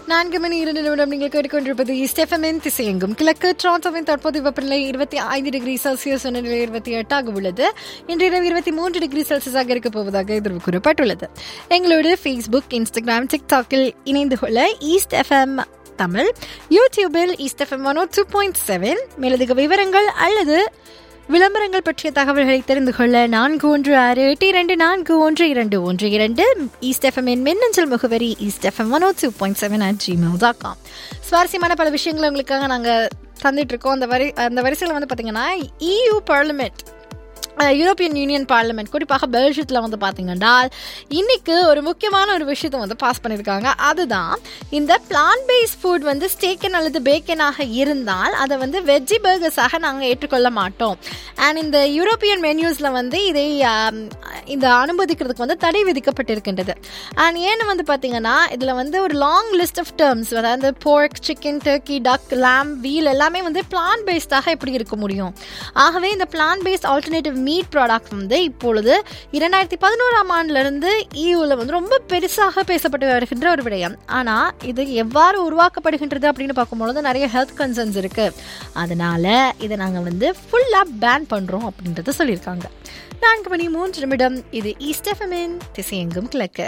நான்கு மணி இரண்டு நிமிடம் நீங்கள் கேட்டுக்கொண்டிருப்பது ஸ்டெஃபமின் திசையெங்கும் கிழக்கு டொரண்டோவின் தற்போதைய வெப்பநிலை இருபத்தி ஐந்து டிகிரி செல்சியஸ் நிலை இருபத்தி எட்டாக உள்ளது இன்று இரவு இருபத்தி மூன்று டிகிரி செல்சியஸாக இருக்க போவதாக எதிர்வு கூறப்பட்டுள்ளது எங்களோடு ஃபேஸ்புக் இன்ஸ்டாகிராம் டிக்டாக்கில் இணைந்து கொள்ள ஈஸ்ட் எஃப்எம் தமிழ் யூடியூபில் East FM one two point seven மேலதிக விவரங்கள் அல்லது விளம்பரங்கள் பற்றிய தகவல்களை தெரிந்து கொள்ள நான்கு ஒன்று ஆறு எட்டு இரண்டு நான்கு ஒன்று இரண்டு ஒன்று இரண்டு ஈஸ்ட் எஃப்எம்மின் மின்னஞ்சல் முகவரி East FM one two point seven at Gmail dot com சுவாரஸ்யமான பல விஷயங்களை உங்களுக்காக நாங்கள் தந்துட்டு இருக்கோம் அந்த வரி அந்த வரிசையில் வந்து பார்த்தீங்கன்னா EU parliament European Union parliament குறிப்பாக பெல்ஜியத்தில் வந்து பார்த்தீங்கன்னா இன்னைக்கு ஒரு முக்கியமான ஒரு விஷயத்தை வந்து பாஸ் பண்ணியிருக்காங்க அதுதான் இந்த பிளான் பேஸ் ஃபுட் வந்து ஸ்டேக்கன் அல்லது பேக்கனாக இருந்தால் அதை வந்து வெஜ்ஜி பர்கர்ஸாக நாங்கள் ஏற்றுக்கொள்ள மாட்டோம் அண்ட் இந்த யூரோப்பியன் மென்யூஸில் வந்து இதை ஆம், இந்த அனுமதிக்கிறதுக்கு வந்து தடை விதிக்கப்பட்டிருக்கின்றது அண்ட் ஏன்னு வந்து பார்த்தீங்கன்னா இதில் வந்து ஒரு லாங் லிஸ்ட் ஆஃப் டேர்ம்ஸ் அதாவது pork chicken turkey duck lamb veal எல்லாமே வந்து பிளான் பேஸ்டாக எப்படி இருக்க முடியும் ஆகவே இந்த plant based alternative meat product வந்து இப்பொழுது இரண்டாயிரத்தி பதினோராம் ஆண்டுலேருந்து இயூவில் வந்து ரொம்ப பெருசாக பேசப்பட்டு வருகின்ற ஒரு விடயம் ஆனால் இது எவ்வாறு உருவாக்கப்படுகின்றது அப்படின்னு பார்க்கும்பொழுது நிறைய ஹெல்த் கன்சர்ன்ஸ் இருக்குது அதனால இதை நாங்கள் வந்து ஃபுல்லாக பேன் பண்ணுறோம் அப்படின்றத சொல்லியிருக்காங்க நான்கு மணி மூன்று நிமிடம் இது ஈஸ்ட் எஃப்எம்இன் திசையெங்கும் கிழக்கு